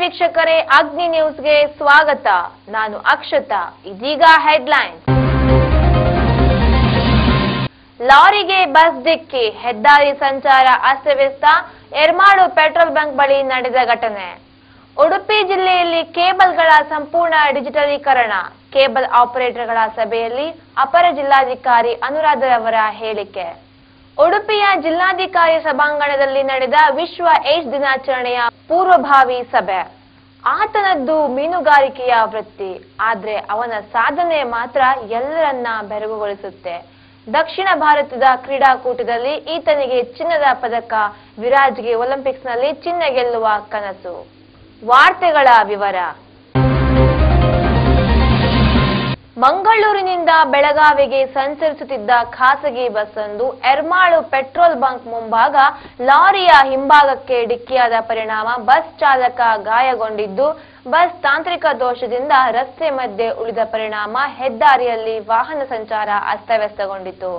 ವೀಕ್ಷಕರೇ ಅಗ್ನಿ ನ್ಯೂಸ್ಗೆ ಸ್ವಾಗತ ನಾನು ಅಕ್ಷತಾ ಇದೀಗ ಹೆಡ್ಲೈನ್ಸ್ ಲಾರಿಗೆ ಬಸ್ ಡಿಕ್ಕಿ ಹೆದ್ದಾರಿ ಸಂಚಾರ ಅಸ್ತವ್ಯಸ್ತ ಎರ್ಮಾಳು ಪೆಟ್ರೋಲ್ ಬಂಕ್ ಬಳಿ ನಡೆದ ಘಟನೆ ಉಡುಪಿ ಜಿಲ್ಲೆಯಲ್ಲಿ ಕೇಬಲ್ಗಳ ಸಂಪೂರ್ಣ ಡಿಜಿಟಲೀಕರಣ ಕೇಬಲ್ ಆಪರೇಟರ್ಗಳ ಸಭೆಯಲ್ಲಿ ಅಪರ ಜಿಲ್ಲಾಧಿಕಾರಿ ಅನುರಾಧರವರ ಹೇಳಿಕೆ ಉಡುಪಿಯ ಜಿಲ್ಲಾಧಿಕಾರಿ ಸಭಾಂಗಣದಲ್ಲಿ ನಡೆದ ವಿಶ್ವ ಏಡ್ಸ್ ದಿನಾಚರಣೆಯ ಪೂರ್ವಭಾವಿ ಸಭೆ ಆತನದ್ದು ಮೀನುಗಾರಿಕೆಯ ವೃತ್ತಿ ಆದ್ರೆ ಅವನ ಸಾಧನೆ ಮಾತ್ರ ಎಲ್ಲರನ್ನ ಬೆರಗುಗೊಳಿಸುತ್ತೆ ದಕ್ಷಿಣ ಭಾರತದ ಕ್ರೀಡಾಕೂಟದಲ್ಲಿ ಈತನಿಗೆ ಚಿನ್ನದ ಪದಕ ವಿರಾಜ್ಗೆ ಒಲಿಂಪಿಕ್ಸ್ನಲ್ಲಿ ಚಿನ್ನ ಗೆಲ್ಲುವ ಕನಸು ವಾರ್ತೆಗಳ ವಿವರ ಮಂಗಳೂರಿನಿಂದ ಬೆಳಗಾವಿಗೆ ಸಂಚರಿಸುತ್ತಿದ್ದ ಖಾಸಗಿ ಬಸ್ ಒಂದು ಎರ್ಮಾಳು ಪೆಟ್ರೋಲ್ ಬಂಕ್ ಮುಂಭಾಗ ಲಾರಿಯ ಹಿಂಭಾಗಕ್ಕೆ ಡಿಕ್ಕಿಯಾದ ಪರಿಣಾಮ ಬಸ್ ಚಾಲಕ ಗಾಯಗೊಂಡಿದ್ದು ಬಸ್ ತಾಂತ್ರಿಕ ದೋಷದಿಂದ ರಸ್ತೆ ಮಧ್ಯೆ ಉಳಿದ ಪರಿಣಾಮ ಹೆದ್ದಾರಿಯಲ್ಲಿ ವಾಹನ ಸಂಚಾರ ಅಸ್ತವ್ಯಸ್ತಗೊಂಡಿತು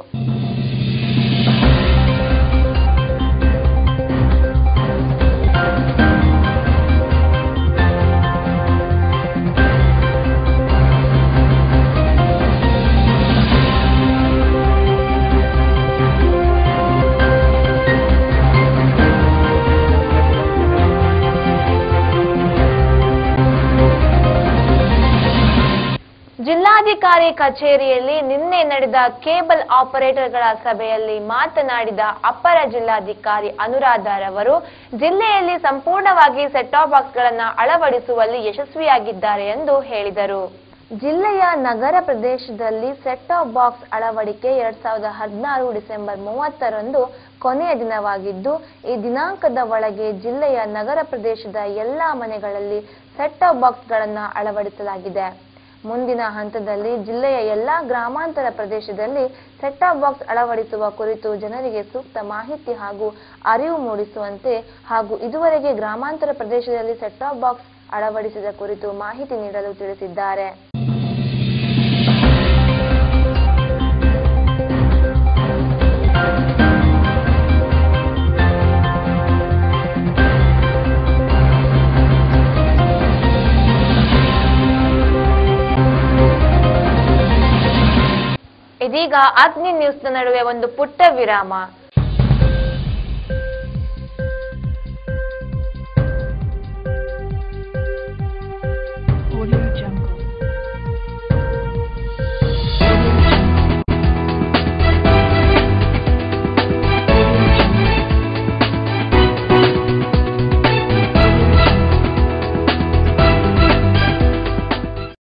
ಜಿಲ್ಲಾಧಿಕಾರಿ ಕಚೇರಿಯಲ್ಲಿ ನಿನ್ನೆ ನಡೆದ ಕೇಬಲ್ ಆಪರೇಟರ್ಗಳ ಸಭೆಯಲ್ಲಿ ಮಾತನಾಡಿದ ಅಪರ ಜಿಲ್ಲಾಧಿಕಾರಿ ಅನುರಾಧರವರು ಜಿಲ್ಲೆಯಲ್ಲಿ ಸಂಪೂರ್ಣವಾಗಿ ಸೆಟ್ ಟಾಪ್ ಬಾಕ್ಸ್ಗಳನ್ನು ಅಳವಡಿಸುವಲ್ಲಿ ಯಶಸ್ವಿಯಾಗಿದ್ದಾರೆ ಎಂದು ಹೇಳಿದರು ಜಿಲ್ಲೆಯ ನಗರ ಪ್ರದೇಶದಲ್ಲಿ ಸೆಟ್ ಟಾಪ್ ಬಾಕ್ಸ್ ಅಳವಡಿಕೆ ಎರಡ್ ಸಾವಿರದ ಹದಿನಾರು ಡಿಸೆಂಬರ್ ಮೂವತ್ತರಂದು ಕೊನೆಯ ದಿನವಾಗಿದ್ದು ಈ ದಿನಾಂಕದ ಒಳಗೆ ಜಿಲ್ಲೆಯ ನಗರ ಪ್ರದೇಶದ ಎಲ್ಲಾ ಮನೆಗಳಲ್ಲಿ ಸೆಟ್ ಟಾಪ್ ಬಾಕ್ಸ್ಗಳನ್ನು ಅಳವಡಿಸಲಾಗಿದೆ ಮುಂದಿನ ಹಂತದಲ್ಲಿ ಜಿಲ್ಲೆಯ ಎಲ್ಲಾ ಗ್ರಾಮಾಂತರ ಪ್ರದೇಶದಲ್ಲಿ ಸೆಟ್ ಟಾಪ್ ಬಾಕ್ಸ್ ಅಳವಡಿಸುವ ಕುರಿತು ಜನರಿಗೆ ಸೂಕ್ತ ಮಾಹಿತಿ ಹಾಗೂ ಅರಿವು ಮೂಡಿಸುವಂತೆ ಹಾಗೂ ಇದುವರೆಗೆ ಗ್ರಾಮಾಂತರ ಪ್ರದೇಶದಲ್ಲಿ ಸೆಟ್ ಟಾಪ್ ಬಾಕ್ಸ್ ಅಳವಡಿಸಿದ ಕುರಿತು ಮಾಹಿತಿ ನೀಡಲು ತಿಳಿಸಿದ್ದಾರೆ ಇದೀಗ ಅಗ್ನಿ ನ್ಯೂಸ್ನ ನಡುವೆ ಒಂದು ಪುಟ್ಟ ವಿರಾಮ